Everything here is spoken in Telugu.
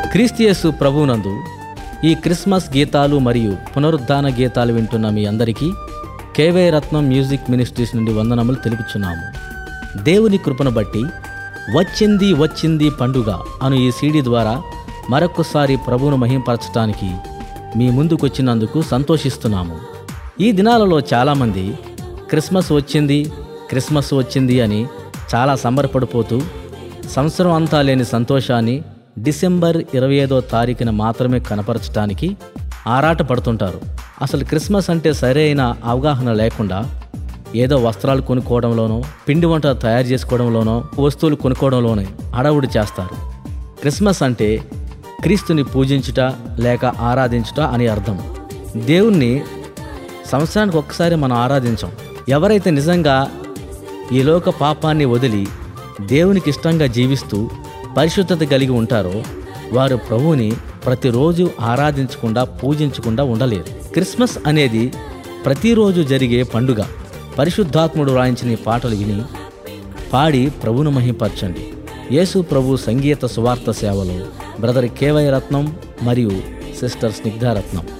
క్రీస్తియేసు ప్రభువునందు ఈ క్రిస్మస్ గీతాలు మరియు పునరుద్ధాన గీతాలు వింటున్న మీ అందరికీ కేవై రత్నం మ్యూజిక్ మినిస్ట్రీస్ నుండి వందనములు తెలుపుచున్నాము దేవుని కృపను బట్టి వచ్చింది వచ్చింది పండుగ అను ఈ సీడీ ద్వారా మరొకసారి ప్రభువును మహింపరచడానికి మీ ముందుకొచ్చినందుకు సంతోషిస్తున్నాము ఈ దినాలలో చాలామంది క్రిస్మస్ వచ్చింది క్రిస్మస్ వచ్చింది అని చాలా సంబరపడిపోతూ సంవత్సరం అంతా లేని సంతోషాన్ని డిసెంబర్ ఇరవై ఐదో తారీఖున మాత్రమే కనపరచడానికి ఆరాట పడుతుంటారు అసలు క్రిస్మస్ అంటే సరైన అవగాహన లేకుండా ఏదో వస్త్రాలు కొనుక్కోవడంలోనో పిండి వంట తయారు చేసుకోవడంలోనో వస్తువులు కొనుక్కోవడంలోనే హడావుడి చేస్తారు క్రిస్మస్ అంటే క్రీస్తుని పూజించుట లేక ఆరాధించుట అని అర్థం దేవుణ్ణి సంవత్సరానికి ఒక్కసారి మనం ఆరాధించాం ఎవరైతే నిజంగా ఈ లోక పాపాన్ని వదిలి దేవునికి ఇష్టంగా జీవిస్తూ పరిశుద్ధత కలిగి ఉంటారో వారు ప్రభువుని ప్రతిరోజు ఆరాధించకుండా పూజించకుండా ఉండలేరు క్రిస్మస్ అనేది ప్రతిరోజు జరిగే పండుగ పరిశుద్ధాత్ముడు రాయించిన ఈ పాటలు విని పాడి ప్రభును మహింపరచండి యేసు ప్రభు సంగీత సువార్త సేవలో బ్రదర్ కేవై రత్నం మరియు సిస్టర్ స్నిగ్ధారత్నం